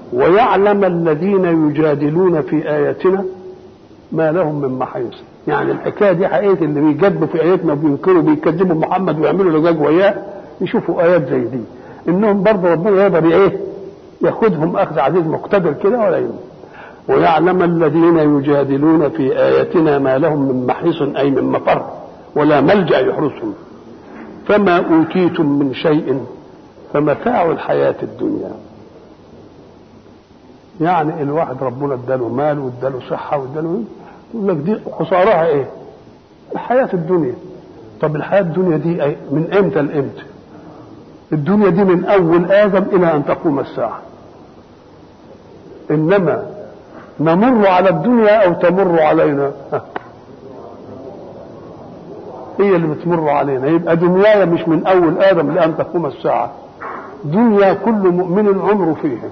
ويعلم الذين يجادلون في آياتنا ما لهم من محيص يعني الحكايه دي حقيقه اللي بيجادلوا في اياتنا وبينكروا بيكذبوا محمد ويعملوا لجاج وياه يشوفوا ايات زي دي انهم برضه ربنا يقدر ايه ياخذهم اخذ عزيز مقتدر كده ولا يمكن ويعلم الذين يجادلون في اياتنا ما لهم من محيص اي من مفر ولا ملجا يحرسهم فما اوتيتم من شيء فمتاع الحياه الدنيا يعني الواحد ربنا اداله مال واداله صحه واداله يقول لك دي خسارها ايه؟ الحياه الدنيا طب الحياه الدنيا دي أي من امتى لامتى؟ الدنيا دي من اول ادم الى ان تقوم الساعه انما نمر على الدنيا او تمر علينا هي اللي بتمر علينا يبقى دنياي مش من اول ادم لان تقوم الساعه دنيا كل مؤمن عمره فيها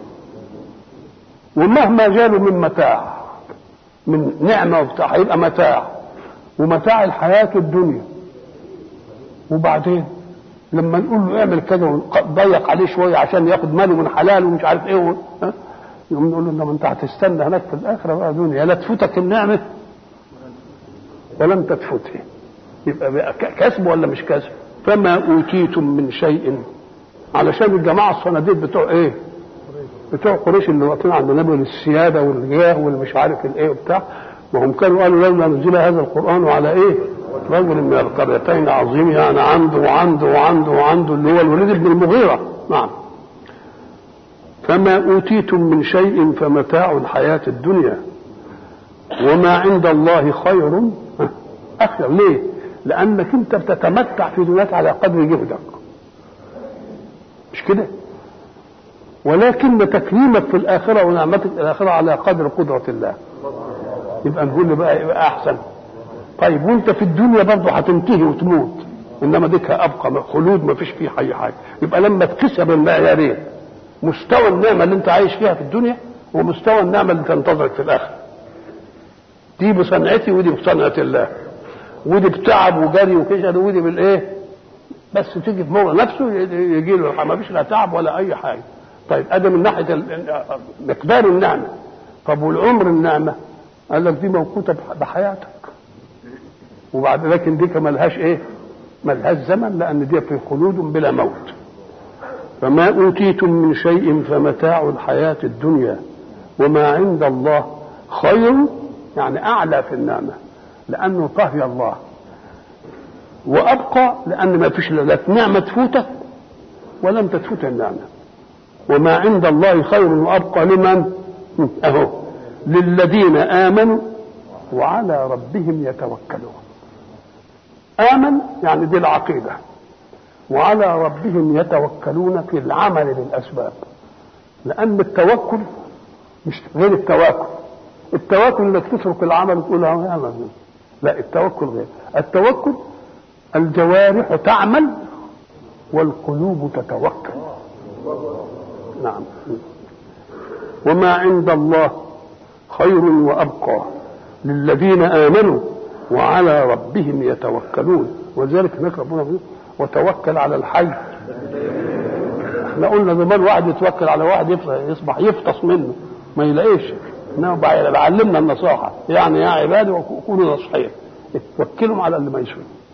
ومهما جاله من متاع من نعمة وبتاع هيبقى متاع ومتاع الحياة الدنيا وبعدين لما نقول له اعمل كذا ونضيق عليه شوية عشان ياخد ماله من حلال ومش عارف ايه ها يقوم نقول له انما انت هتستنى هناك في الاخره بقى دنيا لا تفوتك النعمه ولم تتفته يبقى بقى كسب ولا مش كسب فما اوتيتم من شيء علشان الجماعه الصناديد بتوع ايه بتوع قريش اللي واقفين عند النبي للسياده والجاه والمش عارف الايه وبتاع وهم كانوا قالوا لولا نزل هذا القران على ايه؟ رجل من القريتين عظيم يعني عنده وعنده وعنده وعنده اللي هو الوليد بن المغيره نعم فما اوتيتم من شيء فمتاع الحياه الدنيا وما عند الله خير اخير ليه؟ لانك انت بتتمتع في دنياك على قدر جهدك مش كده؟ ولكن تكريمك في الآخرة ونعمتك في الآخرة على قدر قدرة الله يبقى نقول بقى يبقى أحسن طيب وانت في الدنيا برضه هتنتهي وتموت انما ديك ابقى خلود ما فيش فيه اي حاجه يبقى لما تكسب المعيارين مستوى النعمه اللي انت عايش فيها في الدنيا ومستوى النعمه اللي تنتظرك في الاخره دي بصنعتي ودي بصنعه الله ودي بتعب وجري وكشر ودي بالايه بس تيجي في موضع نفسه يجي له ما فيش لا تعب ولا اي حاجه طيب ادم من ناحيه مقدار النعمه طب والعمر النعمه قال لك دي موقوته بحياتك وبعد لكن دي ملهاش ايه ملهاش زمن لان دي في خلود بلا موت فما اوتيتم من شيء فمتاع الحياه الدنيا وما عند الله خير يعني اعلى في النعمه لانه طهي الله وابقى لان ما فيش لا نعمه تفوتك ولم تتفوت النعمه وما عند الله خير وابقى لمن اهو للذين امنوا وعلى ربهم يتوكلون امن يعني دي العقيده وعلى ربهم يتوكلون في العمل بالاسباب لان التوكل مش غير التواكل التواكل انك تترك العمل وتقول اه لا التوكل غير التوكل الجوارح تعمل والقلوب تتوكل نعم وما عند الله خير وابقى للذين امنوا وعلى ربهم يتوكلون ولذلك هناك ربنا بيقول وتوكل على الحي احنا قلنا زمان واحد يتوكل على واحد يصبح يفطس منه ما يلاقيش انما بعلمنا النصاحه يعني يا عبادي وكونوا نصحين توكلهم على اللي ما يشفي